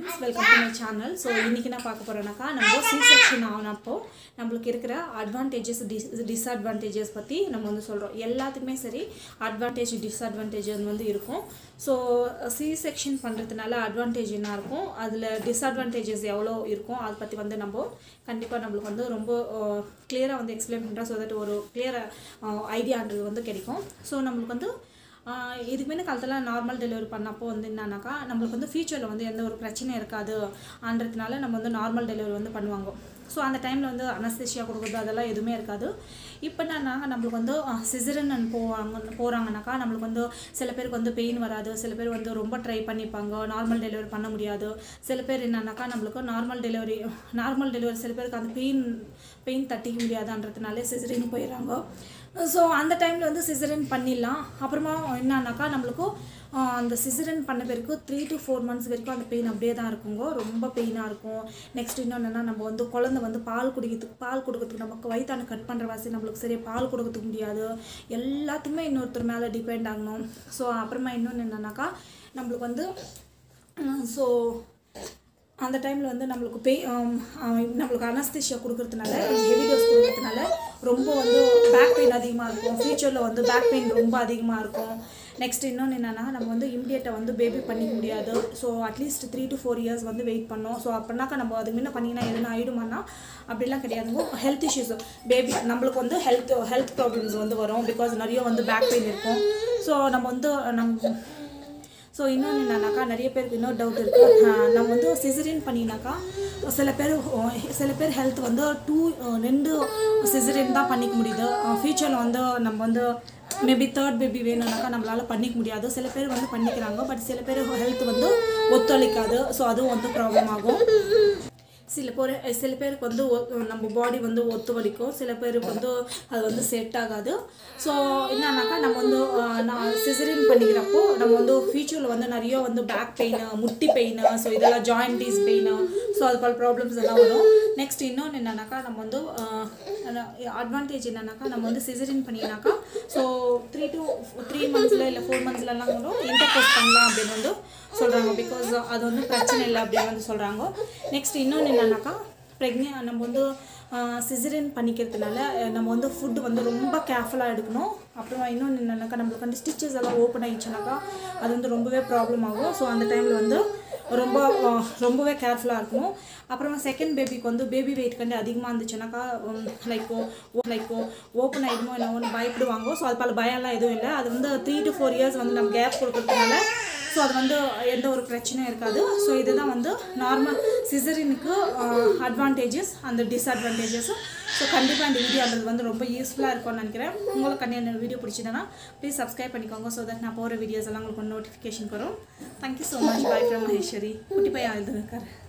friends welcome to my channel so இன்றைக்கி நான் பார்க்க போகிறேன்னாக்கா நம்ம சி செக்ஷன் ஆனப்போ நம்மளுக்கு இருக்கிற அட்வான்டேஜஸ் டிஸ் டிஸ்அட்வான்டேஜஸ் பற்றி நம்ம வந்து சொல்கிறோம் எல்லாத்துக்குமே சரி அட்வான்டேஜ் டிஸ்அட்வான்டேஜ் வந்து இருக்கும் ஸோ சி செக்ஷன் பண்ணுறதுனால அட்வான்டேஜ் என்ன இருக்கும் அதில் டிஸ்அட்வான்டேஜஸ் எவ்வளோ இருக்கும் அதை பற்றி வந்து நம்ம கண்டிப்பாக நம்மளுக்கு வந்து ரொம்ப கிளியராக வந்து எக்ஸ்பிளைன் பண்ணுறோம் ஸோ தட் ஒரு கிளியர் ஐடியான்றது வந்து கிடைக்கும் ஸோ நம்மளுக்கு வந்து ஆஹ் இதுக்கு முன்ன காலத்தில் நார்மல் டெலிவரி பண்ணப்போ வந்து என்னன்னாக்கா நம்மளுக்கு வந்து ஃபியூச்சரில் வந்து எந்த ஒரு பிரச்சனையும் இருக்காது ஆன்றதுனால நம்ம வந்து நார்மல் டெலிவரி வந்து பண்ணுவாங்க ஸோ அந்த டைமில் வந்து அனஸ்தேஷியா கொடுக்குறது அதெல்லாம் எதுவுமே இருக்காது இப்போ என்னன்னாக்கா நம்மளுக்கு வந்து சிசரன் போவாங்க போகிறாங்கனாக்கா நம்மளுக்கு வந்து சில பேருக்கு வந்து பெயின் வராது சில பேர் வந்து ரொம்ப ட்ரை பண்ணிப்பாங்க நார்மல் டெலிவரி பண்ண முடியாது சில பேர் என்னன்னாக்கா நம்மளுக்கு நார்மல் டெலிவரி நார்மல் டெலிவரி சில பேருக்கு அந்த பெயின் பெயின் தட்டிக்க முடியாதுன்றதுனாலே சிசரின் போயிடுறாங்க ஸோ அந்த டைமில் வந்து சிசரன் பண்ணிடலாம் அப்புறமா என்னன்னாக்கா நம்மளுக்கு ஆஹ், அந்த சிசரன் பண்ண பிறகு த்ரீ டு ஃபோர் மந்த்ஸ் வரைக்கும் அந்த பெயின் அப்படியே தான் இருக்குங்க ரொம்ப பெயினாக இருக்கும் நெக்ஸ்ட் இன்னொன்னா நம்ம வந்து குழந்தை வந்து பால் குடிக்கிறதுக்கு பால் கொடுக்கறதுக்கு நமக்கு வயிற்றான கட் பண்ணுற வாசி நம்மளுக்கு சரியாக பால் கொடுக்கறதுக்கு முடியாது எல்லாத்துக்குமே இன்னொருத்தர் மேலே டிபெண்ட் ஆகணும் ஸோ அப்புறமா இன்னொன்று என்னன்னாக்கா நம்மளுக்கு வந்து ஸோ அந்த டைமில் வந்து நம்மளுக்கு பெய் நம்மளுக்கு அனஸ்தேஷியா கொடுக்கறதுனால ஹெவி டோஸ் கொடுக்கறதுனால ரொம்ப வந்து பேக் பெயின் அதிகமாக இருக்கும் ஃப்யூச்சரில் வந்து பேக் பெயின் ரொம்ப அதிகமாக இருக்கும் நெக்ஸ்ட் இன்னொன்று என்னென்னா நம்ம வந்து இம்மிடியேட்டாக வந்து பேபி பண்ணிக்க முடியாது so at least three to four years வந்து வெயிட் பண்ணோம் ஸோ அப்படின்னாக்கா நம்ம அதுக்கு முன்ன பண்ணிங்கன்னா எதுனா ஆயிடுமானா அப்படிலாம் கிடையாதுங்க ஹெல்த் இஷ்யூஸ் பேபி நம்மளுக்கு வந்து ஹெல்த் ஹெல்த் ப்ராப்ளம்ஸ் வந்து வரும் பிகாஸ் நிறைய வந்து பேக் பெயின் இருக்கும் ஸோ நம்ம வந்து நம்ம ஸோ இன்னொன்று என்னன்னாக்கா நிறைய பேருக்கு இன்னொரு டவுட் இருக்குது நம்ம வந்து சிசரின் பண்ணினாக்கா சில பேர் சில பேர் ஹெல்த் வந்து டூ ரெண்டு சிசரின் தான் பண்ணிக்க முடியுது ஃப்யூச்சரில் வந்து நம்ம வந்து மேபி தேர்ட் பேபி வேணும்னாக்கா நம்மளால் பண்ணிக்க முடியாது சில பேர் வந்து பண்ணிக்கிறாங்க பட் சில பேர் ஹெல்த் வந்து ஒத்துழைக்காது ஸோ அதுவும் வந்து ப்ராப்ளம் ஆகும் சில பேர் சில பேருக்கு வந்து ஒ- நம்ம பாடி வந்து ஒத்து வலிக்கும் சில பேருக்கு வந்து அது வந்து செட் ஆகாது ஸோ என்னன்னாக்கா நம்ம வந்து ஆஹ், நான் சிசரின் பண்ணிக்கிறப்போ நம்ம வந்து ஃபியூச்சரில் வந்து நிறைய வந்து பேக் பெயின் முட்டி பெயின் ஸோ இதெல்லாம் ஜாயின்டிஸ் பெயின் ஸோ அது போல் ப்ராப்ளம்ஸ் எல்லாம் வரும் நெக்ஸ்ட் இன்னொன்று என்னன்னாக்கா நம்ம வந்து அட்வான்டேஜ் என்னன்னாக்கா நம்ம வந்து சிசரின் பண்ணினாக்கா ஸோ த்ரீ டு த்ரீ மந்த்ஸில் இல்லை ஃபோர் மந்த்ஸ்லலாம் கூட இன்டர்கோஸ் பண்ணலாம் அப்படின்னு வந்து சொல்கிறாங்க பிகாஸ் அது வந்து பிரச்சனை இல்லை அப்படின்னு வந்து சொல்கிறாங்க நெக்ஸ்ட் இன்னொன்று என்னன்னாக்கா ப்ரெக்னெ நம்ம வந்து சிசரின் பண்ணிக்கிறதுனால அஹ், நம்ம வந்து ஃபுட்டு வந்து ரொம்ப கேர்ஃபுல்லாக எடுக்கணும் அப்புறமா இன்னொன்று என்னன்னாக்கா நம்மளுக்கு வந்து ஸ்டிச்சஸ் எல்லாம் ஓப்பன் ஆயிடுச்சுனாக்கா அது வந்து ரொம்பவே ப்ராப்ளம் ஆகும் ஸோ அந்த டைமில் வந்து ரொம்ப அஹ், ரொம்பவே கேர்ஃபுல்லாக இருக்கணும் அப்புறமா செகண்ட் பேபிக்கு வந்து பேபி வெயிட் கண்டு அதிகமாக இருந்துச்சுனாக்கா லைக் லைக் ஓப்பன் ஆகிடுமோ என்னவோன்னு பயப்படுவாங்க ஸோ அது பல பயம்லாம் எதுவும் இல்லை அது வந்து த்ரீ டு ஃபோர் இயர்ஸ் வந்து நம்ம கேப் கொடுக்கறதுனால ஸோ அது வந்து எந்த ஒரு பிரச்சனையும் இருக்காது ஸோ இதுதான் வந்து நார்மல் சிசரினுக்கு அட்வான்டேஜஸ் அந்த டிஸ்அட்வான்டேஜஸும் ஸோ கண்டிப்பாக இந்த வீடியோன்றது வந்து ரொம்ப யூஸ்ஃபுல்லாக இருக்கும்னு நினைக்கிறேன் உங்களுக்கு கண்டிப்பாக இந்த வீடியோ பிடிச்சதுன்னா ப்ளீஸ் சப்ஸ்கிரைப் பண்ணிக்கோங்க ஸோ தட் நான் போகிற வீடியோஸ் எல்லாம் உங்களுக்கு நோட்டிஃபிகேஷன் வரும் thank you so much bye from Maheswari குட்டி பையன் இது இருக்காரு